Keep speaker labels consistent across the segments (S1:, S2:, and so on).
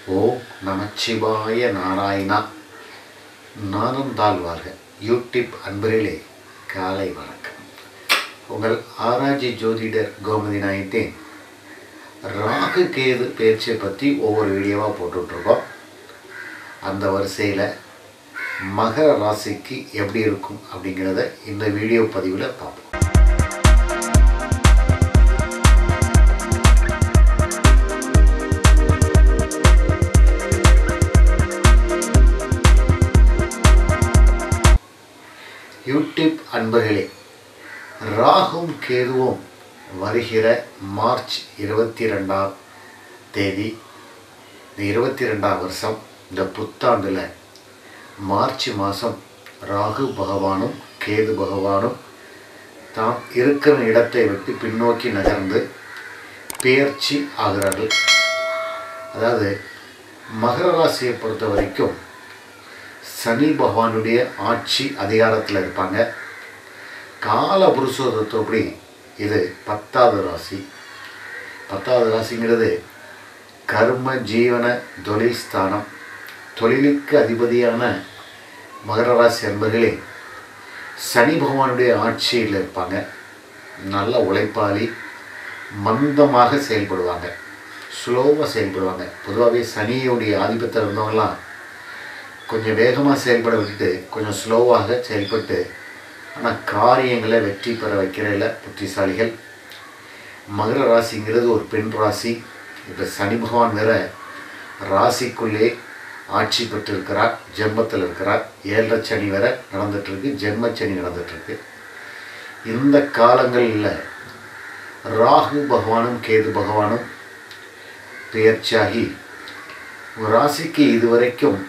S1: ஓம் நமச்சிவாய நாராயணா நானும் தாழ்வார்க யூடியூப் அன்பர்களே காலை வணக்கம் உங்கள் ஆராய்ச்சி ஜோதிடர் கோமதி நாயத்தேன் ராகு கேது பயிற்சியை பற்றி ஒவ்வொரு வீடியோவாக போட்டுட்ருக்கோம் அந்த வரிசையில் மகர ராசிக்கு எப்படி இருக்கும் அப்படிங்கிறத இந்த வீடியோ பதிவில் பார்ப்போம் யூடியூப் அன்பர்களே ராகும் கேதுவும் வருகிற மார்ச் இருபத்தி ரெண்டாம் தேதி இந்த இருபத்தி ரெண்டாம் வருஷம் இந்த புத்தாண்டில் மார்ச் மாதம் ராகு பகவானும் கேது பகவானும் தாம் இருக்கிற இடத்தை விட்டு பின்னோக்கி நகர்ந்து பெயர்ச்சி ஆகிறார்கள் அதாவது மகர ராசியை பொறுத்த வரைக்கும் சனி பகவானுடைய ஆட்சி அதிகாரத்தில் இருப்பாங்க கால புருஷோதத்தோப்படி இது பத்தாவது ராசி பத்தாவது ராசிங்கிறது கர்ம ஜீவன தொழில் ஸ்தானம் தொழிலுக்கு அதிபதியான மகர ராசி அன்பர்களே சனி பகவானுடைய ஆட்சியில் இருப்பாங்க நல்ல உழைப்பாளி மந்தமாக செயல்படுவாங்க ஸ்லோவாக செயல்படுவாங்க பொதுவாகவே சனியுடைய ஆதிபத்தில் இருந்தவங்களாம் கொஞ்சம் வேகமாக செயல்பட விட்டுட்டு கொஞ்சம் ஸ்லோவாக செயல்பட்டு ஆனால் காரியங்களை வெற்றி பெற வைக்கிறதில்ல புத்திசாலிகள் மகர ராசிங்கிறது ஒரு பெண் ராசி இப்போ சனி பகவான் வேற ராசிக்குள்ளே ஆட்சி பெற்றிருக்கிறார் ஜென்மத்தில் இருக்கிறார் ஏழரை சனி வேற நடந்துட்டுருக்கு ஜென்ம சனி நடந்துட்டுருக்கு இந்த காலங்களில் ராகு பகவானும் கேது பகவானும் பெயர்ச்சியாகி ஒரு ராசிக்கு இதுவரைக்கும்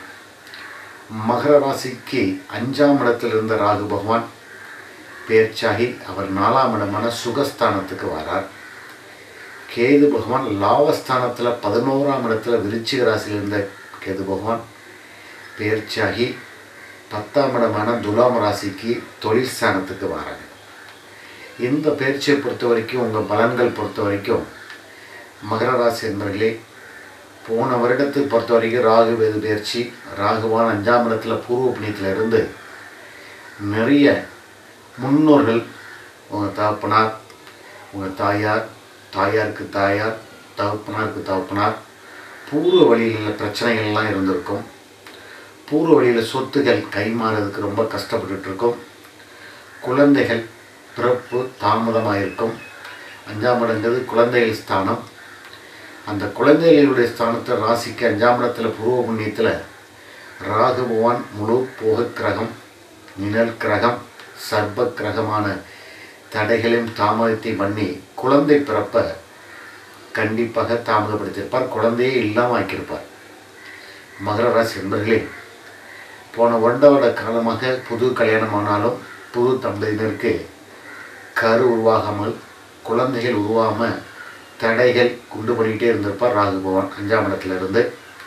S1: மகர ராசிக்கு அஞ்சாம் இடத்தில் இருந்த ராகு பகவான் பேர்ச்சாகி அவர் நாலாம் இடமான சுகஸ்தானத்துக்கு வரார் கேது பகவான் லாபஸ்தானத்தில் பதினோராம் இடத்துல விருச்சிக ராசியில் இருந்த கேது பகவான் பேர்ச்சாகி பத்தாம் இடமான துலாம் ராசிக்கு தொழில் ஸ்தானத்துக்கு வராங்க இந்த பயிற்சியை பொறுத்த வரைக்கும் உங்கள் பலன்கள் பொறுத்த வரைக்கும் மகர ராசி என்பர்களே போன வருடத்தை பொறுத்த வரைக்கும் ராகு வேது பயிற்சி ராகுவான் அஞ்சாம் இடத்துல பூர்வ புண்ணியத்தில் இருந்து நிறைய முன்னோர்கள் உங்கள் தகப்பனார் உங்கள் தாயார் தாயாருக்கு தாயார் தகப்பனாருக்கு தகப்பனார் பூர்வ வழியில் பிரச்சனைகள்லாம் இருந்திருக்கும் பூர்வ வழியில் சொத்துகள் கைமாறதுக்கு ரொம்ப கஷ்டப்பட்டுட்டு இருக்கும் குழந்தைகள் பிறப்பு தாமதமாக இருக்கும் அஞ்சாம் இடங்கிறது குழந்தைகள் ஸ்தானம் அந்த குழந்தைகளுடைய ஸ்தானத்தை ராசிக்கு அஞ்சாம் இடத்துல பூர்வ புண்ணியத்தில் ராகு பகவான் முழு போக கிரகம் நிழல் கிரகம் சர்ப கிரகமான தடைகளையும் தாமதத்தை பண்ணி குழந்தை பிறப்ப கண்டிப்பாக தாமதப்படுத்தியிருப்பார் குழந்தையே இல்லாமல் ஆக்கியிருப்பார் மகர ராசி என்பர்களே போன வருட காலமாக புது கல்யாணமானாலும் புது தம்பதியினருக்கு கரு உருவாகாமல் குழந்தைகள் உருவாகாமல் தடைகள் உண்டு பண்ணிகிட்டே இருந்திருப்பார் ராகு பகவான் அஞ்சாம் இடத்துல இருந்து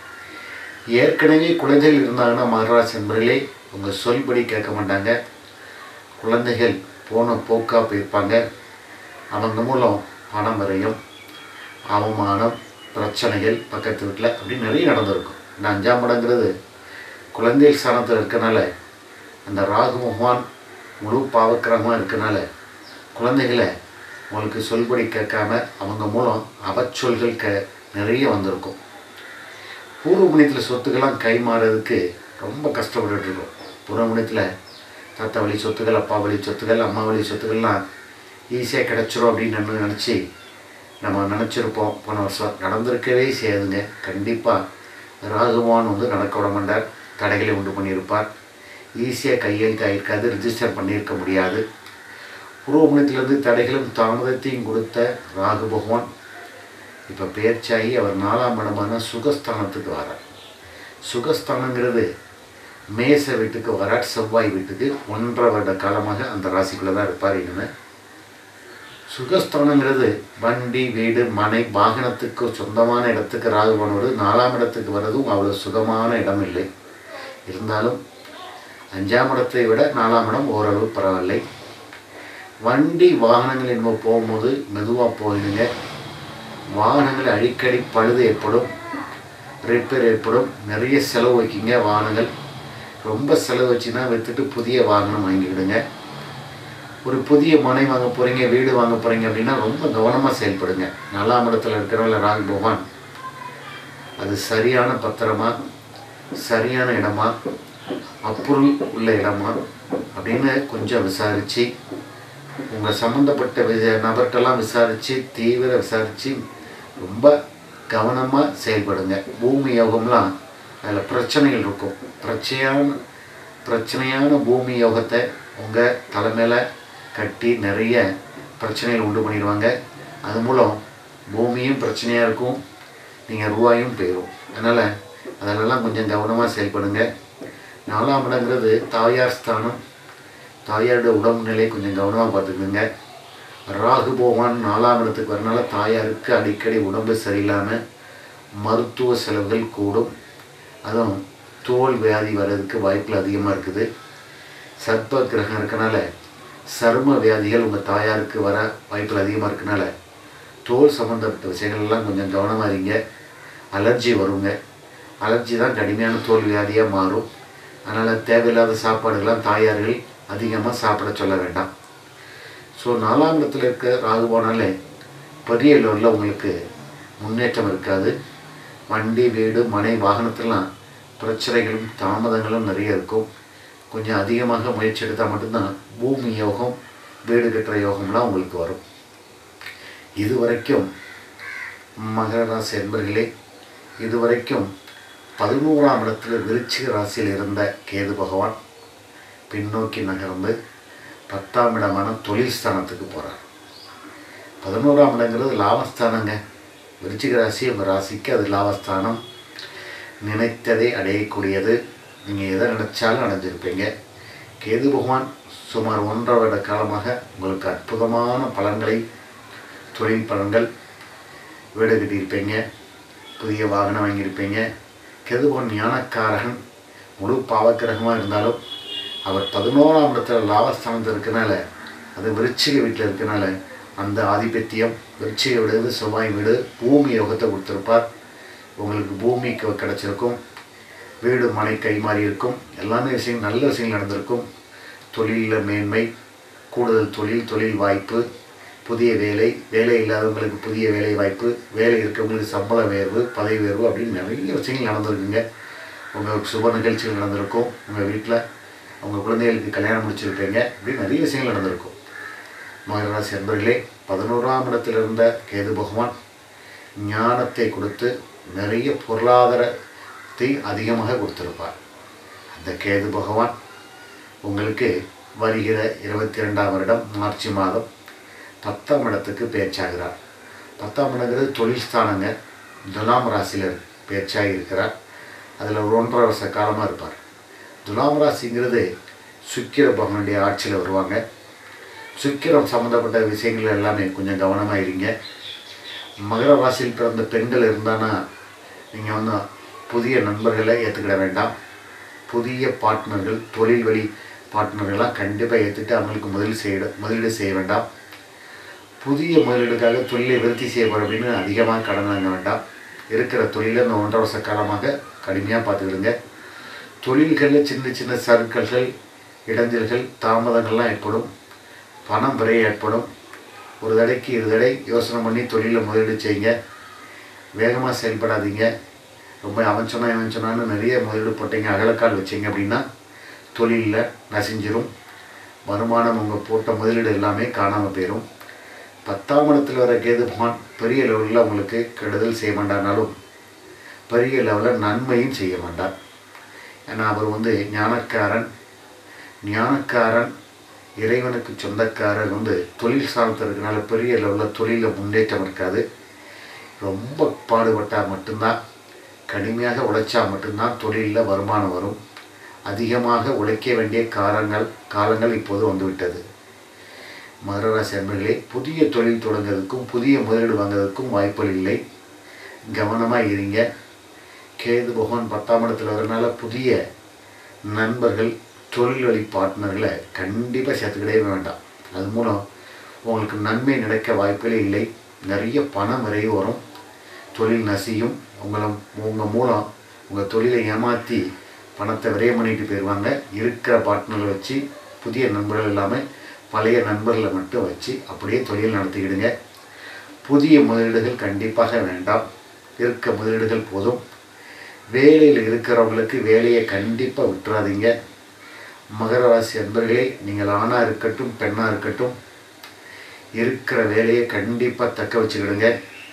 S1: ஏற்கனவே குழந்தைகள் இருந்தாங்கன்னா மகராசி என்பர்களே உங்கள் சொல்படி கேட்க மாட்டாங்க குழந்தைகள் போன போக்காக போயிருப்பாங்க அவங்க மூலம் பணம் வரையும் அவமானம் பிரச்சனைகள் பக்கத்து வீட்டில் அப்படி நிறைய நடந்திருக்கும் இந்த அஞ்சாம் இடங்கிறது குழந்தைகள் ஸ்தானத்தில் இருக்கனால அந்த ராகு பகவான் முழு பாவக்கிரகமாக இருக்கனால குழந்தைகளை உங்களுக்கு சொல்படி கேட்காம அவங்க மூலம் அவச்சொல்கள் க நிறைய வந்திருக்கும் பூர்வ புண்ணியத்தில் சொத்துக்கெல்லாம் கை மாறதுக்கு ரொம்ப கஷ்டப்பட்டுட்டு இருக்கோம் பூர்வ புண்ணியத்தில் தாத்தா வழி சொத்துக்கள் அப்பா வழி சொத்துக்கள் அம்மா வழி சொத்துக்கள்லாம் ஈஸியாக கிடச்சிரும் அப்படின்னு நினச்சி நம்ம நினச்சிருப்போம் போன வருஷம் நடந்திருக்கவே செய்யாதுங்க கண்டிப்பாக ராகுவான் வந்து நடக்க விட மாட்டார் தடைகளை உண்டு பண்ணியிருப்பார் ஈஸியாக கையெழுத்து ஆயிருக்காது ரிஜிஸ்டர் பண்ணியிருக்க முடியாது பூர்வகுணத்திலிருந்து தடைகளும் தாமதத்தையும் கொடுத்த ராகு பகவான் இப்போ பேர்ச்சாகி அவர் நாலாம் இடமான சுகஸ்தானத்துக்கு வரார் சுகஸ்தானங்கிறது மேச வீட்டுக்கு வரார் செவ்வாய் வீட்டுக்கு ஒன்றரை வருட காலமாக அந்த ராசிக்குள்ளே தான் இருப்பார் இனிமே சுகஸ்தானங்கிறது வண்டி வீடு மனை வாகனத்துக்கு சொந்தமான இடத்துக்கு ராகு போனவர் நாலாம் இடத்துக்கு வர்றதும் அவ்வளோ சுகமான இடம் இல்லை இருந்தாலும் அஞ்சாம் இடத்தை விட நாலாம் இடம் ஓரளவு பரவாயில்லை வண்டி வாகனங்கள் என்னமோ போகும்போது மெதுவாக போயிடுங்க வாகனங்கள் அடிக்கடி பழுது ஏற்படும் ரிப்பேர் ஏற்படும் நிறைய செலவு வைக்கிங்க வாகனங்கள் ரொம்ப செலவு வச்சுன்னா விற்றுட்டு புதிய வாகனம் வாங்கிக்கிடுங்க ஒரு புதிய மனை வாங்க போகிறீங்க வீடு வாங்க போகிறீங்க அப்படின்னா ரொம்ப கவனமாக செயல்படுங்க நாலாம் இடத்துல இருக்கிறவங்கள ராகு பகவான் அது சரியான பத்திரமா சரியான இடமா அப்புறம் உள்ள இடமா அப்படின்னு கொஞ்சம் விசாரித்து உங்கள் சம்மந்தப்பட்ட வி நபர்கிட்டலாம் விசாரித்து தீவிர விசாரித்து ரொம்ப கவனமாக செயல்படுங்க பூமி யோகம்லாம் அதில் பிரச்சனைகள் இருக்கும் பிரச்சனையான பிரச்சனையான பூமி யோகத்தை உங்கள் தலைமையில் கட்டி நிறைய பிரச்சனைகள் உண்டு பண்ணிடுவாங்க அது மூலம் பூமியும் பிரச்சனையாக இருக்கும் நீங்கள் ரூபாயும் போயிடும் அதனால் அதிலெல்லாம் கொஞ்சம் கவனமாக செயல்படுங்க நாலாம் இடங்கிறது தாயார் ஸ்தானம் தாயாருடைய உடம்புநிலை கொஞ்சம் கவனமாக பார்த்துக்குங்க ராகு பகவான் நாலாம் இடத்துக்கு வரனால தாயாருக்கு அடிக்கடி உடம்பு சரியில்லாமல் மருத்துவ செலவுகள் கூடும் அதுவும் தோல் வியாதி வர்றதுக்கு வாய்ப்புகள் அதிகமாக இருக்குது சர்ப்ப கிரகம் இருக்கனால சரும வியாதிகள் உங்கள் தாயாருக்கு வர வாய்ப்புகள் அதிகமாக இருக்கனால தோல் சம்மந்தப்பட்ட விஷயங்கள் எல்லாம் கொஞ்சம் கவனமாக இருங்க அலர்ஜி வருங்க அலர்ஜி தான் கடுமையான தோல் வியாதியாக மாறும் அதனால் தேவையில்லாத சாப்பாடுகள்லாம் தாயார்கள் அதிகமாக சாப்பிட சொல்ல வேண்டாம் ஸோ நாலாம் இடத்துல இருக்க ராகு போனாலே பெரிய லெவலில் உங்களுக்கு முன்னேற்றம் இருக்காது வண்டி வீடு மனை வாகனத்திலாம் பிரச்சனைகளும் தாமதங்களும் நிறைய இருக்கும் கொஞ்சம் அதிகமாக முயற்சி எடுத்தால் மட்டும்தான் பூமி யோகம் வீடு கட்டுற யோகம்லாம் உங்களுக்கு வரும் இதுவரைக்கும் மகர ராசி என்பர்களே இதுவரைக்கும் பதினோராம் இடத்துல விருச்சிக ராசியில் இருந்த கேது பகவான் பின்னோக்கி நகர்ந்து பத்தாம் இடமான தொழில் ஸ்தானத்துக்கு போகிறார் பதினோராம் இடங்கிறது லாபஸ்தானங்க விருச்சிக ராசி உங்கள் ராசிக்கு அது லாபஸ்தானம் நினைத்ததை அடையக்கூடியது நீங்கள் எதை நினைச்சாலும் அடைஞ்சிருப்பீங்க கேது பகவான் சுமார் ஒன்றரை வருட காலமாக உங்களுக்கு அற்புதமான பலன்களை தொழில் பலன்கள் வீடு கட்டியிருப்பீங்க புதிய வாகனம் வாங்கியிருப்பீங்க கேது பகவான் ஞானக்காரகன் முழு பாவக்கிரகமாக இருந்தாலும் அவர் பதினோராம் இடத்துல லாபஸ்தானத்தில் இருக்கனால அது விருச்சிக வீட்டில் இருக்கனால அந்த ஆதிபத்தியம் விருச்சிக வீடு செவ்வாய் வீடு பூமி யோகத்தை கொடுத்துருப்பார் உங்களுக்கு பூமி க- கிடைச்சிருக்கும் வீடு மனை கை மாறி இருக்கும் எல்லாமே விஷயம் நல்ல விஷயங்கள் நடந்திருக்கும் தொழிலில் மேன்மை கூடுதல் தொழில் தொழில் வாய்ப்பு புதிய வேலை வேலை இல்லாதவங்களுக்கு புதிய வேலை வாய்ப்பு வேலை இருக்கவங்களுக்கு சம்பள உயர்வு பதவி உயர்வு அப்படின்னு நிறைய விஷயங்கள் நடந்திருக்குங்க உங்கள் சுப நிகழ்ச்சிகள் நடந்திருக்கும் உங்கள் வீட்டில் உங்கள் குழந்தைகளுக்கு கல்யாணம் முடிச்சிருப்பீங்க இப்படி நிறைய விஷயங்கள் நடந்திருக்கும் மகராசி அன்பர்களே பதினோராம் இடத்தில் இருந்த கேது பகவான் ஞானத்தை கொடுத்து நிறைய பொருளாதாரத்தை அதிகமாக கொடுத்திருப்பார் அந்த கேது பகவான் உங்களுக்கு வருகிற இருபத்தி ரெண்டாம் வருடம் மார்ச் மாதம் பத்தாம் இடத்துக்கு பேச்சாகிறார் பத்தாம் இடங்கிறது தொழில் ஸ்தானங்க துலாம் ராசியில் பேச்சாகி இருக்கிறார் அதில் ஒரு ஒன்றரை வருஷ காலமாக இருப்பார் துலாம் ராசிங்கிறது சுக்கிர பகவானுடைய ஆட்சியில் வருவாங்க சுக்கிரம் சம்மந்தப்பட்ட விஷயங்கள் எல்லாமே கொஞ்சம் கவனமாக இருங்க மகர ராசியில் பிறந்த பெண்கள் இருந்தானா நீங்கள் வந்து புதிய நண்பர்களை ஏற்றுக்கிட வேண்டாம் புதிய பார்ட்னர்கள் தொழில் வழி பார்ட்னர்கள்லாம் கண்டிப்பாக ஏற்றுட்டு அவங்களுக்கு முதலீடு செய்ய முதலீடு செய்ய வேண்டாம் புதிய முதலீடுக்காக தொழிலை விருத்தி செய்யப்படும் அப்படின்னு அதிகமாக கடன் வாங்க வேண்டாம் இருக்கிற தொழிலை இந்த ஒன்றரை வருஷ காலமாக கடுமையாக பார்த்துக்கிடுங்க தொழில்களில் சின்ன சின்ன சர்க்கல்கள் இடைஞ்சல்கள் தாமதங்கள்லாம் ஏற்படும் பணம் விரைய ஏற்படும் ஒரு தடைக்கு இரு தடை யோசனை பண்ணி தொழிலில் முதலீடு செய்யுங்க வேகமாக செயல்படாதீங்க ரொம்ப அவன் சொன்னா இவன் சொன்னான்னு நிறைய முதலீடு போட்டீங்க அகலக்கால் வச்சீங்க அப்படின்னா தொழிலில் நசிஞ்சிரும் வருமானம் உங்கள் போட்ட முதலீடு எல்லாமே காணாமல் போயிடும் பத்தாம் இடத்துல வர கேது பகவான் பெரிய லெவலில் உங்களுக்கு கெடுதல் செய்ய மாட்டானாலும் பெரிய லெவலில் நன்மையும் செய்ய மாட்டார் ஏன்னா அவர் வந்து ஞானக்காரன் ஞானக்காரன் இறைவனுக்கு சொந்தக்காரர் வந்து தொழில் சார்ந்து இருக்கனால பெரிய லெவலில் தொழிலில் முன்னேற்றம் இருக்காது ரொம்ப பாடுபட்டால் மட்டும்தான் கடுமையாக உழைச்சா மட்டும்தான் தொழிலில் வருமானம் வரும் அதிகமாக உழைக்க வேண்டிய காலங்கள் காலங்கள் இப்போது வந்துவிட்டது மகராசி அன்பர்களே புதிய தொழில் தொடங்குறதுக்கும் புதிய முதலீடு வாங்குறதுக்கும் வாய்ப்புகள் இல்லை கவனமாக இருங்க கேது பகவான் பத்தாம் இடத்துல வரனால புதிய நண்பர்கள் தொழில் வழி பார்ட்னர்களை கண்டிப்பாக சேர்த்துக்கிடவே வேண்டாம் அது மூலம் உங்களுக்கு நன்மை நடக்க வாய்ப்புகளே இல்லை நிறைய பணம் விரைவு வரும் தொழில் நசியும் உங்களை உங்கள் மூலம் உங்கள் தொழிலை ஏமாற்றி பணத்தை விரயம் பண்ணிட்டு போயிடுவாங்க இருக்கிற பார்ட்னரை வச்சு புதிய நண்பர்கள் இல்லாமல் பழைய நண்பர்களை மட்டும் வச்சு அப்படியே தொழில் நடத்திக்கிடுங்க புதிய முதலீடுகள் கண்டிப்பாக வேண்டாம் இருக்க முதலீடுகள் போதும் வேலையில் இருக்கிறவங்களுக்கு வேலையை கண்டிப்பாக விட்டுறாதீங்க மகர ராசி அன்பர்களே நீங்கள் ஆணாக இருக்கட்டும் பெண்ணாக இருக்கட்டும் இருக்கிற வேலையை கண்டிப்பாக தக்க வச்சுக்கிடுங்க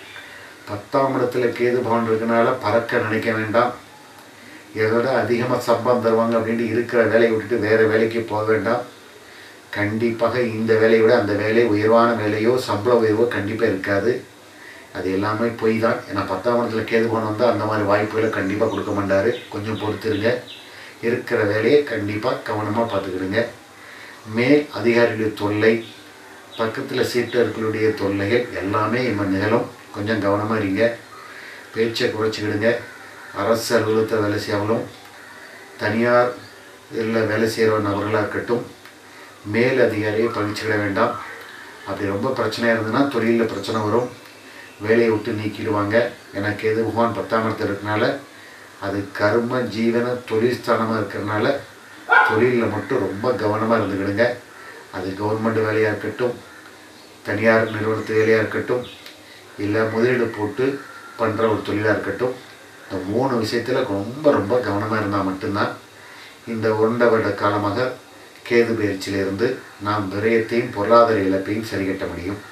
S1: பத்தாம் இடத்துல கேது பவன் இருக்கனால பறக்க நினைக்க வேண்டாம் இதோட அதிகமாக சம்பளம் தருவாங்க அப்படின்ட்டு இருக்கிற வேலையை விட்டுட்டு வேறு வேலைக்கு போக வேண்டாம் கண்டிப்பாக இந்த வேலையை விட அந்த வேலை உயர்வான வேலையோ சம்பள உயர்வோ கண்டிப்பாக இருக்காது அது எல்லாமே பொய் தான் ஏன்னா பத்தாம் இடத்துல கேது பவன் வந்தால் அந்த மாதிரி வாய்ப்புகளை கண்டிப்பாக கொடுக்க மாட்டார் கொஞ்சம் பொறுத்துருங்க இருக்கிற வேலையை கண்டிப்பாக கவனமாக பார்த்துக்கிடுங்க மேல் அதிகாரிகளுடைய தொல்லை பக்கத்தில் சீட்டர்களுடைய தொல்லைகள் எல்லாமே இவங்க நிகழும் கொஞ்சம் கவனமாக இருங்க பேச்சை குறைச்சிக்கிடுங்க அரசு அலுவலகத்தில் வேலை செய்யவங்களும் தனியார் இதில் வேலை செய்கிற நபர்களாக இருக்கட்டும் மேல் அதிகாரியை பகிர்ச்சிக்கிட வேண்டாம் அப்படி ரொம்ப பிரச்சனையாக இருந்ததுன்னா தொழிலில் பிரச்சனை வரும் வேலையை விட்டு நீக்கிடுவாங்க எனக்கு எது பகவான் பத்தாம் இடத்துல இருக்கனால அது கர்ம ஜீவன தொழில் ஸ்தானமாக இருக்கிறனால தொழிலில் மட்டும் ரொம்ப கவனமாக இருந்துக்கிடுங்க அது கவர்மெண்ட் வேலையாக இருக்கட்டும் தனியார் நிறுவனத்து வேலையாக இருக்கட்டும் இல்லை முதலீடு போட்டு பண்ணுற ஒரு தொழிலாக இருக்கட்டும் இந்த மூணு விஷயத்தில் ரொம்ப ரொம்ப கவனமாக இருந்தால் மட்டும்தான் இந்த ஒன்றரை வருட காலமாக கேது பயிற்சியிலிருந்து நாம் விரயத்தையும் பொருளாதார இழப்பையும் சரி கட்ட முடியும்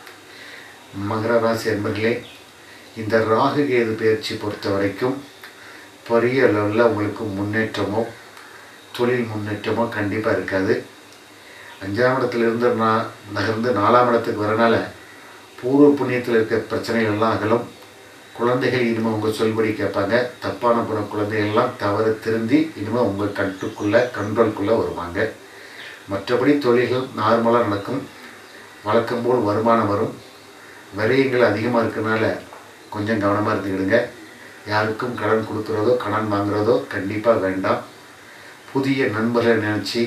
S1: மகர ராசி அன்பர்களே இந்த ராகு கேது பயிற்சி பொறுத்த வரைக்கும் பெரிய அளவில் உங்களுக்கு முன்னேற்றமோ தொழில் முன்னேற்றமோ கண்டிப்பாக இருக்காது அஞ்சாம் இடத்துல இருந்து நான் நகர்ந்து நாலாம் இடத்துக்கு வரனால பூர்வ புண்ணியத்தில் இருக்க பிரச்சனைகள் எல்லாம் அகலும் குழந்தைகள் இனிமேல் உங்கள் சொல்படி கேட்பாங்க தப்பான போன குழந்தைகள்லாம் தவறு திருந்தி இனிமேல் உங்கள் கட்டுக்குள்ளே கண்ட்ரோல்குள்ளே வருவாங்க மற்றபடி தொழில்கள் நார்மலாக நடக்கும் வழக்கம் போல் வருமானம் வரும் விரயங்கள் அதிகமாக இருக்கனால கொஞ்சம் கவனமாக இருந்துக்கிடுங்க யாருக்கும் கடன் கொடுக்குறதோ கடன் வாங்குறதோ கண்டிப்பாக வேண்டாம் புதிய நண்பர்களை நினச்சி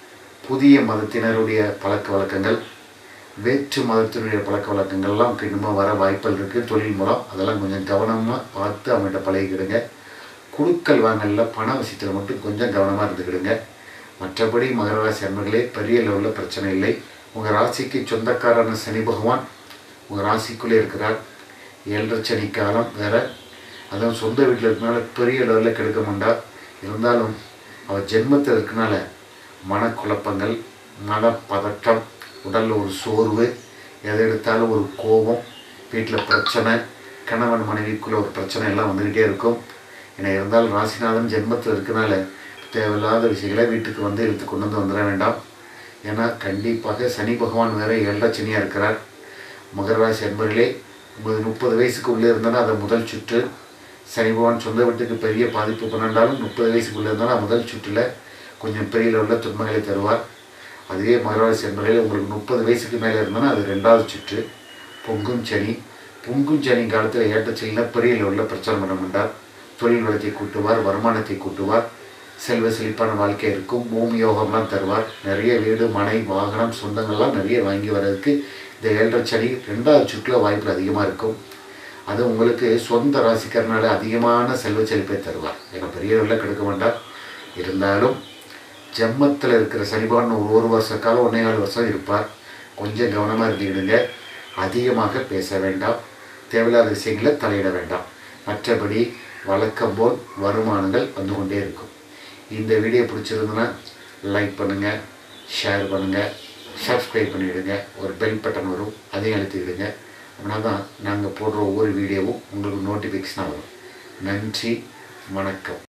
S1: புதிய மதத்தினருடைய பழக்க வழக்கங்கள் வேற்று மதத்தினுடைய பழக்க வழக்கங்கள்லாம் இன்னும் வர வாய்ப்புகள் இருக்குது தொழில் மூலம் அதெல்லாம் கொஞ்சம் கவனமாக பார்த்து அவங்கள்ட்ட பழகிக்கிடுங்க குடுக்கல் வாங்கல பண விஷயத்தில் மட்டும் கொஞ்சம் கவனமாக இருந்துக்கிடுங்க மற்றபடி மகர ராசி அன்பர்களே பெரிய லெவலில் பிரச்சனை இல்லை உங்கள் ராசிக்கு சொந்தக்காரான சனி பகவான் உங்கள் ராசிக்குள்ளே இருக்கிறார் ஏழரை சனி காலம் வேற அதுவும் சொந்த வீட்டில் இருக்கனால பெரிய லெவலில் கெடுக்க மாட்டார் இருந்தாலும் அவர் ஜென்மத்தில் இருக்கனால மனக்குழப்பங்கள் மனப்பதட்டம் உடலில் ஒரு சோர்வு எதை எடுத்தாலும் ஒரு கோபம் வீட்டில் பிரச்சனை கணவன் மனைவிக்குள்ள ஒரு பிரச்சனை எல்லாம் வந்துக்கிட்டே இருக்கும் ஏன்னா இருந்தாலும் ராசிநாதன் ஜென்மத்தில் இருக்கனால தேவையில்லாத விஷயங்களை வீட்டுக்கு வந்து இழுத்து கொண்டு வந்து வந்துட வேண்டாம் ஏன்னா கண்டிப்பாக சனி பகவான் வேற ஏழரை சனியாக இருக்கிறார் மகர ராசி அன்பர்களே உங்களுக்கு முப்பது வயசுக்கு உள்ளே இருந்தாலும் அதை முதல் சுற்று சனி பகவான் சொந்த வீட்டுக்கு பெரிய பாதிப்பு பண்ணாலும் முப்பது வயசுக்குள்ளே இருந்தாலும் முதல் சுற்றில் கொஞ்சம் பெரிய லெவலில் துன்பங்களை தருவார் அதுவே மகராசி என்பதில் உங்களுக்கு முப்பது வயசுக்கு மேலே இருந்தாலும் அது ரெண்டாவது சுற்று பொங்கும் சனி பொங்கும் சனி காலத்தில் ஏற்றச்சலினா பெரிய லெவலில் பிரச்சனை பண்ண மாட்டார் தொழில் வளத்தை கூட்டுவார் வருமானத்தை கூட்டுவார் செல்வ செழிப்பான வாழ்க்கை இருக்கும் பூமி யோகம்லாம் தருவார் நிறைய வீடு மனை வாகனம் சொந்தங்கள்லாம் நிறைய வாங்கி வர்றதுக்கு இந்த ஏழரை சனி ரெண்டாவது சுற்றில் வாய்ப்பு அதிகமாக இருக்கும் அது உங்களுக்கு சொந்த ராசிக்காரனால அதிகமான செல்வ செழிப்பை தருவார் ஏன்னா பெரிய லெவலில் கெடுக்க மாட்டார் இருந்தாலும் ஜம்மத்தில் இருக்கிற சனிபகவான் ஒரு ஒரு வருஷ காலம் ஒன்றே நாலு வருஷம் இருப்பார் கொஞ்சம் கவனமாக இருந்துக்கிடுங்க அதிகமாக பேச வேண்டாம் தேவையில்லாத விஷயங்களை தலையிட வேண்டாம் மற்றபடி வழக்கம் போல் வருமானங்கள் வந்து கொண்டே இருக்கும் இந்த வீடியோ பிடிச்சிருந்ததுன்னா லைக் பண்ணுங்கள் ஷேர் பண்ணுங்கள் சப்ஸ்கிரைப் பண்ணிவிடுங்க ஒரு பெல் பட்டன் வரும் அதையும் அழுத்திவிடுங்க அப்படின்னா தான் நாங்கள் போடுற ஒவ்வொரு வீடியோவும் உங்களுக்கு நோட்டிஃபிகேஷனாக வரும் நன்றி வணக்கம்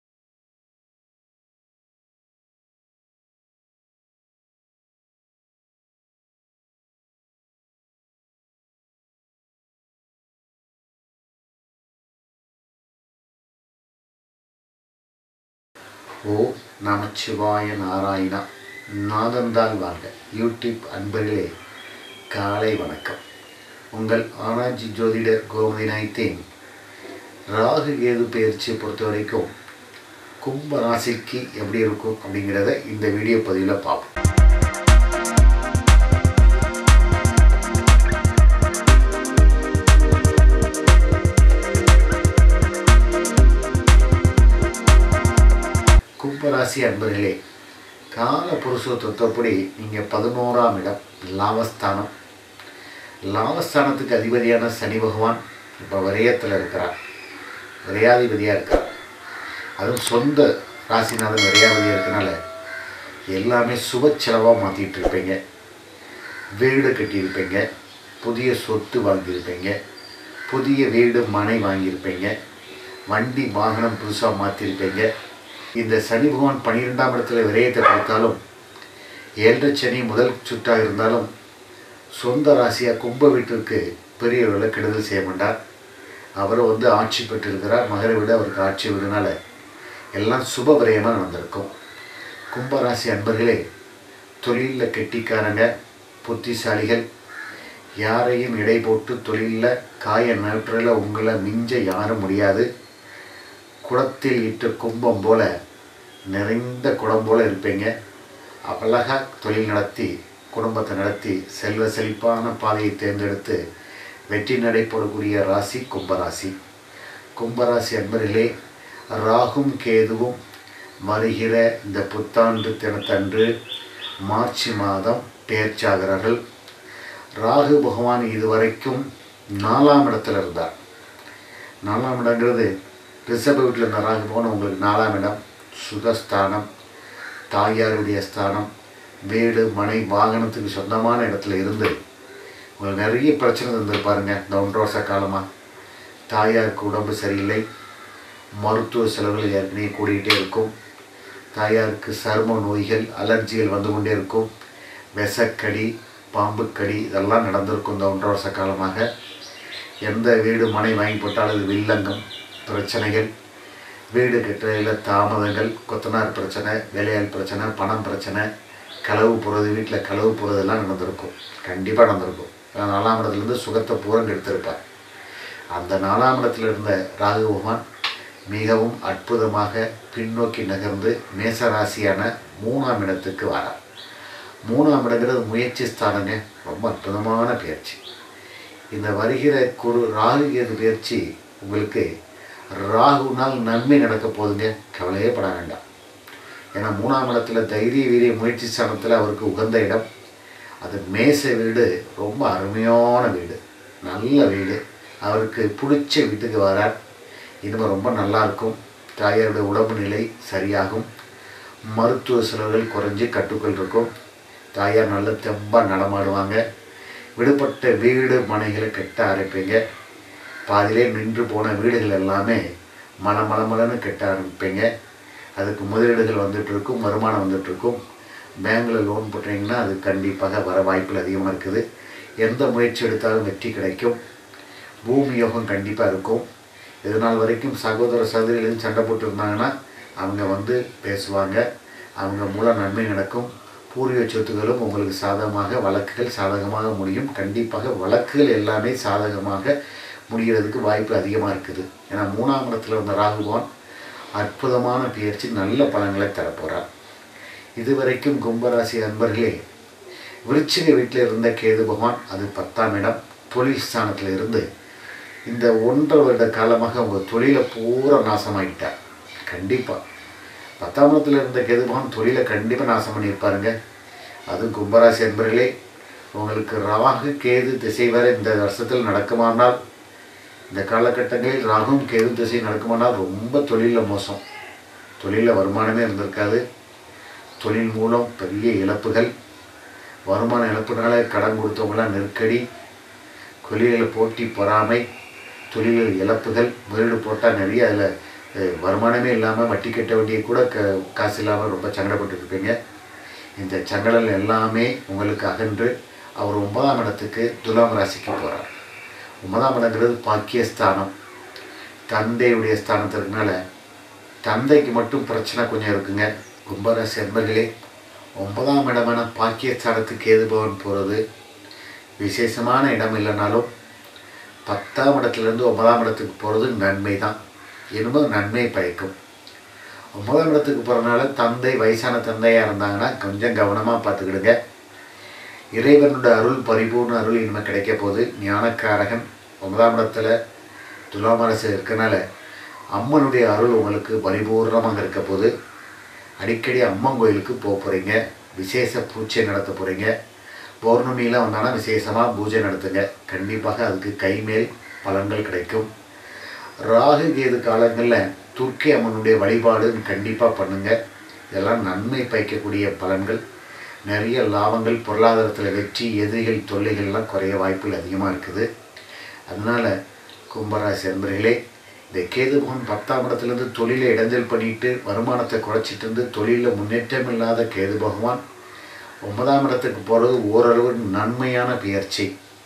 S1: ஓ நமச்சிவாய நாராயணா நாதந்தால் வாழ்க யூடியூப் அன்பர்களே காலை வணக்கம் உங்கள் ஆனாஜி ஜோதிடர் கோமதி நாய்த்தேன் ராகு கேது பயிற்சியை பொறுத்த வரைக்கும் கும்ப ராசிக்கு எப்படி இருக்கும் அப்படிங்கிறத இந்த வீடியோ பதிவில் பார்ப்போம் கும்பராசி அன்பர்களே கால புருஷ தத்துவப்படி நீங்கள் பதினோராம் இடம் லாபஸ்தானம் லாபஸ்தானத்துக்கு அதிபதியான சனி பகவான் இப்போ விரயத்தில் இருக்கிறார் விரையாதிபதியாக இருக்கார் அதுவும் சொந்த ராசிநாதன் விரையாதிபதியாக இருக்கனால எல்லாமே சுப செலவாக மாற்றிட்டு இருப்பீங்க வீடு கட்டியிருப்பீங்க புதிய சொத்து வாங்கியிருப்பீங்க புதிய வீடு மனை வாங்கியிருப்பீங்க வண்டி வாகனம் புதுசாக மாற்றிருப்பீங்க இந்த சனி பகவான் பன்னிரெண்டாம் இடத்துல விரயத்தை கொடுத்தாலும் ஏழரை சனி முதல் சுற்றாக இருந்தாலும் சொந்த ராசியாக கும்ப வீட்டிற்கு பெரிய அளவில் கெடுதல் செய்ய மாட்டார் அவர் வந்து ஆட்சி பெற்றிருக்கிறார் மகரை விட அவருக்கு ஆட்சி விடுனால எல்லாம் சுப விரயமாக நடந்திருக்கும் கும்பராசி அன்பர்களே தொழிலில் கெட்டிக்காரங்க புத்திசாலிகள் யாரையும் இடை போட்டு தொழிலில் காய நற்றுல உங்களை மிஞ்ச யாரும் முடியாது குடத்தில் இட்ட கும்பம் போல நிறைந்த குடம் போல இருப்பீங்க அழகா தொழில் நடத்தி குடும்பத்தை நடத்தி செல்வ செழிப்பான பாதையை தேர்ந்தெடுத்து வெற்றி நடைபெறக்கூடிய ராசி கும்பராசி கும்பராசி அன்பர்களே ராகும் கேதுவும் வருகிற இந்த புத்தாண்டு தினத்தன்று மார்ச் மாதம் பெயர்ச்சாகிறார்கள் ராகு பகவான் இதுவரைக்கும் நாலாம் இடத்துல இருந்தார் நாலாம் இடங்கிறது ரிஷப வீட்டில் இருந்த ராகு பகவான் உங்களுக்கு நாலாம் இடம் சுகஸ்தானம் தாயாருடைய ஸ்தானம் வீடு மனை வாகனத்துக்கு சொந்தமான இடத்துல இருந்து உங்களுக்கு நிறைய பிரச்சனை தந்திருப்பாருங்க இந்த ஒன்றரை வருஷ காலமாக தாயாருக்கு உடம்பு சரியில்லை மருத்துவ செலவுகள் ஏற்கனவே கூடிக்கிட்டே இருக்கும் தாயாருக்கு சரும நோய்கள் அலர்ஜிகள் வந்து கொண்டே இருக்கும் விஷக்கடி பாம்புக்கடி இதெல்லாம் நடந்திருக்கும் இந்த ஒன்றரை வருஷ காலமாக எந்த வீடு மனை வாங்கி போட்டாலும் அது வில்லங்கம் பிரச்சனைகள் வீடு கட்டுறதில் தாமதங்கள் கொத்தனார் பிரச்சனை வேலையாள் பிரச்சனை பணம் பிரச்சனை களவு போகிறது வீட்டில் களவு போகிறதெல்லாம் நடந்திருக்கும் கண்டிப்பாக நடந்திருக்கும் ஏன்னா நாலாம் இடத்துலேருந்து சுகத்தை பூரம் எடுத்திருப்பார் அந்த நாலாம் இடத்துல இருந்த ராகு பகவான் மிகவும் அற்புதமாக பின்னோக்கி நகர்ந்து மேசராசியான மூணாம் இடத்துக்கு வரார் மூணாம் இடங்கிறது முயற்சி ஸ்தானங்க ரொம்ப அற்புதமான பயிற்சி இந்த வருகிற குரு ராகு கேது பயிற்சி உங்களுக்கு ராகுனால் நன்மை நடக்க போகுதுங்க கவலையே பட வேண்டாம் ஏன்னா மூணாம் இடத்துல தைரிய வீரிய முயற்சி ஸ்தானத்தில் அவருக்கு உகந்த இடம் அது மேச வீடு ரொம்ப அருமையான வீடு நல்ல வீடு அவருக்கு பிடிச்ச வீட்டுக்கு வரார் இனிமேல் ரொம்ப நல்லா இருக்கும் தாயாருடைய உடம்பு நிலை சரியாகும் மருத்துவ செலவுகள் குறைஞ்சி கட்டுக்கள் இருக்கும் தாயார் நல்ல தெம்பாக நடமாடுவாங்க விடுபட்ட வீடு மனைகளை கட்ட ஆரம்பிப்பீங்க பாதியிலே நின்று போன வீடுகள் எல்லாமே மல மல மலன்னு கட்ட ஆரம்பிப்பீங்க அதுக்கு முதலீடுகள் வந்துட்டு இருக்கும் வருமானம் வந்துட்டு இருக்கும் பேங்கில் லோன் போட்டீங்கன்னா அது கண்டிப்பாக வர வாய்ப்புகள் அதிகமாக இருக்குது எந்த முயற்சி எடுத்தாலும் வெற்றி கிடைக்கும் பூமி யோகம் கண்டிப்பாக இருக்கும் இது நாள் வரைக்கும் சகோதர சகோதரிகளும் சண்டை போட்டு இருந்தாங்கன்னா அவங்க வந்து பேசுவாங்க அவங்க மூலம் நன்மை நடக்கும் பூர்வீக சொத்துகளும் உங்களுக்கு சாதகமாக வழக்குகள் சாதகமாக முடியும் கண்டிப்பாக வழக்குகள் எல்லாமே சாதகமாக முடிகிறதுக்கு வாய்ப்பு அதிகமாக இருக்குது ஏன்னா மூணாம் இடத்துல இருந்த ராகுபவான் அற்புதமான பயிற்சி நல்ல பலன்களை தரப்போகிறார் இதுவரைக்கும் கும்பராசி அன்பர்களே விருச்சிக வீட்டில் இருந்த கேது பகவான் அது பத்தாம் இடம் தொழில் ஸ்தானத்தில் இருந்து இந்த ஒன்றரை வருட காலமாக உங்கள் தொழிலை பூரா நாசமாகிட்டார் கண்டிப்பாக பத்தாம் இடத்துல இருந்த கேது பகவான் தொழிலை கண்டிப்பாக நாசம் பண்ணியிருப்பாருங்க அதுவும் கும்பராசி அன்பர்களே உங்களுக்கு ராகு கேது திசை வர இந்த வருஷத்தில் நடக்குமானால் இந்த காலகட்டங்களில் ராகும் கேது திசை நடக்குமானால் ரொம்ப தொழிலில் மோசம் தொழிலில் வருமானமே இருந்திருக்காது தொழில் மூலம் பெரிய இழப்புகள் வருமான இழப்புனால கடன் கொடுத்தவங்களாம் நெருக்கடி தொழிலில் போட்டி பொறாமை தொழிலில் இழப்புகள் வீடு போட்டால் நிறைய அதில் வருமானமே இல்லாமல் வட்டி கட்ட வேண்டிய கூட க காசு இல்லாமல் ரொம்ப சங்கடப்பட்டு இருப்பீங்க இந்த சங்கடல் எல்லாமே உங்களுக்கு அகன்று அவர் ஒன்பதாம் இடத்துக்கு துலாம் ராசிக்கு போகிறார் ஒன்பதாம் இடங்கிறது பாக்கியஸ்தானம் தந்தையுடைய ஸ்தானத்திற்குனால தந்தைக்கு மட்டும் பிரச்சனை கொஞ்சம் இருக்குங்க கும்பராசி அன்பர்களே ஒன்பதாம் இடமான பாக்கியஸ்தானத்துக்கு ஏது பவன் போகிறது விசேஷமான இடம் இல்லைனாலும் பத்தாம் இடத்துலேருந்து ஒன்பதாம் இடத்துக்கு போகிறது நன்மை தான் என்னமோ நன்மை பயக்கும் ஒன்பதாம் இடத்துக்கு போகிறனால தந்தை வயசான தந்தையாக இருந்தாங்கன்னா கொஞ்சம் கவனமாக பார்த்துக்கிடுங்க இறைவனோட அருள் பரிபூர்ண அருள் இனிமேல் கிடைக்க போகுது ஞானக்காரகன் ஒன்பதாம் இடத்துல துலாம் அரசு இருக்கனால அம்மனுடைய அருள் உங்களுக்கு பரிபூர்ணமாக இருக்க போகுது அடிக்கடி அம்மன் கோயிலுக்கு போக போகிறீங்க விசேஷ பூஜை நடத்த போகிறீங்க பௌர்ணமியில் வந்தாலும் விசேஷமாக பூஜை நடத்துங்க கண்டிப்பாக அதுக்கு கைமேல் பலன்கள் கிடைக்கும் ராகு கேது காலங்களில் துர்க்கி அம்மனுடைய வழிபாடு கண்டிப்பாக பண்ணுங்க இதெல்லாம் நன்மை பயக்கக்கூடிய பலன்கள் நிறைய லாபங்கள் பொருளாதாரத்தில் வெற்றி எதிரிகள் தொல்லைகள்லாம் குறைய வாய்ப்புகள் அதிகமாக இருக்குது அதனால் கும்பராசி அன்பர்களே இந்த கேது பகவான் பத்தாம் இடத்துலேருந்து தொழிலை இடைஞ்சல் பண்ணிட்டு வருமானத்தை குறைச்சிட்டு இருந்து தொழிலில் முன்னேற்றம் இல்லாத கேது பகவான் ஒன்பதாம் இடத்துக்கு போகிறது ஓரளவு நன்மையான பெயர்ச்சி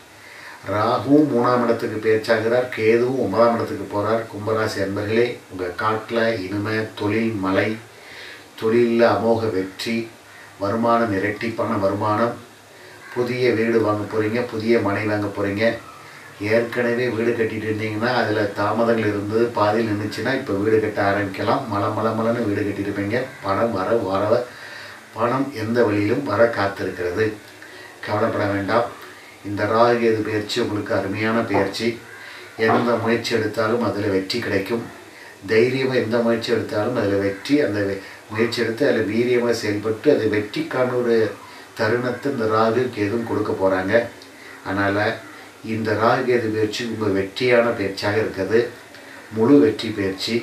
S1: ராகுவும் மூணாம் இடத்துக்கு பேச்சாகிறார் கேதுவும் ஒன்பதாம் இடத்துக்கு போகிறார் கும்பராசி அன்பர்களே உங்கள் காட்டில் இனிமை தொழில் மலை தொழிலில் அமோக வெற்றி வருமானம் இரட்டிப்பான வருமானம் புதிய வீடு வாங்க போகிறீங்க புதிய மனை வாங்க போகிறீங்க ஏற்கனவே வீடு கட்டிட்டு இருந்தீங்கன்னா அதில் தாமதங்கள் இருந்தது பாதியில் நின்றுச்சுன்னா இப்போ வீடு கட்ட ஆரம்பிக்கலாம் மலை மலை மலைன்னு வீடு கட்டியிருப்பீங்க பணம் வர வர பணம் எந்த வழியிலும் வர காத்திருக்கிறது கவலைப்பட வேண்டாம் இந்த ராகுகேது பயிற்சி உங்களுக்கு அருமையான பயிற்சி எந்த முயற்சி எடுத்தாலும் அதில் வெற்றி கிடைக்கும் தைரியமாக எந்த முயற்சி எடுத்தாலும் அதில் வெற்றி அந்த வெ- முயற்சி எடுத்து அதில் வீரியமாக செயல்பட்டு அது வெற்றிக்கான ஒரு தருணத்தை இந்த ராகு கேதும் கொடுக்க போகிறாங்க அதனால் இந்த ராகு கேது பயிற்சி உங்கள் வெற்றியான பயிற்சியாக இருக்குது முழு வெற்றி பயிற்சி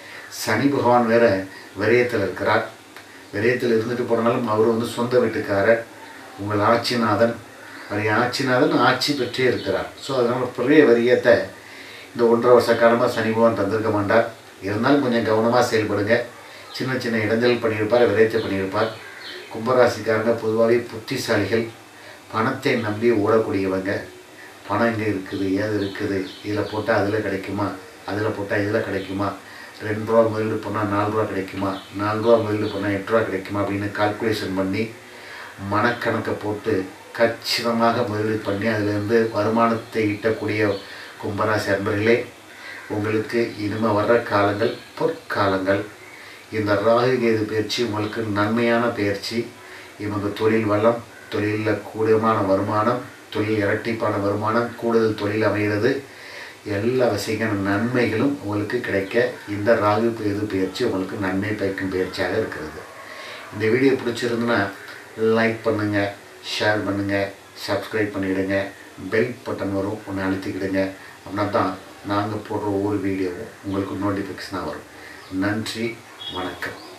S1: சனி பகவான் வேற விரயத்தில் இருக்கிறார் விரயத்தில் இருந்துட்டு போனாலும் அவர் வந்து சொந்த வீட்டுக்காரர் உங்கள் ஆட்சிநாதன் அவர் ஆட்சிநாதன் ஆட்சி பெற்றே இருக்கிறார் ஸோ அதனால் பெரிய வரியத்தை இந்த ஒன்றரை வருஷ காலமாக சனி பகவான் தந்திருக்க மாட்டார் இருந்தாலும் கொஞ்சம் கவனமாக செயல்படுங்க சின்ன சின்ன இடைஞ்சல் பண்ணியிருப்பார் விரைச்ச பண்ணியிருப்பார் கும்பராசிக்காரங்க பொதுவாகவே புத்திசாலிகள் பணத்தை நம்பி ஓடக்கூடியவங்க பணம் இங்கே இருக்குது ஏது இருக்குது இதில் போட்டால் அதில் கிடைக்குமா அதில் போட்டால் இதில் கிடைக்குமா ரெண்டு ரூபா முதலீடு பண்ணால் நாலு ரூபா கிடைக்குமா நாலு ரூபா முதலீடு பண்ணால் எட்டு ரூபா கிடைக்குமா அப்படின்னு கால்குலேஷன் பண்ணி மனக்கணக்கை போட்டு கச்சிதமாக முதலீடு பண்ணி அதிலிருந்து வருமானத்தை ஈட்டக்கூடிய கும்பராசி அன்பர்களே உங்களுக்கு இனிமே வர்ற காலங்கள் பொற்காலங்கள் இந்த ராகு கேது பயிற்சி உங்களுக்கு நன்மையான பயிற்சி இவங்க தொழில் வளம் தொழிலில் கூடுதலான வருமானம் தொழில் இரட்டிப்பான வருமானம் கூடுதல் தொழில் அமைகிறது எல்லா வசதியான நன்மைகளும் உங்களுக்கு கிடைக்க இந்த ராகு கேது பயிற்சி உங்களுக்கு நன்மை பயக்கும் பயிற்சியாக இருக்கிறது இந்த வீடியோ பிடிச்சிருந்துன்னா லைக் பண்ணுங்கள் ஷேர் பண்ணுங்கள் சப்ஸ்கிரைப் பண்ணிவிடுங்க பெல் பட்டன் வரும் ஒன்று அழுத்திக்கிடுங்க அப்படின்னா தான் நாங்கள் போடுற ஒவ்வொரு வீடியோவும் உங்களுக்கு நோட்டிஃபிகேஷனாக வரும் நன்றி வணக்கம்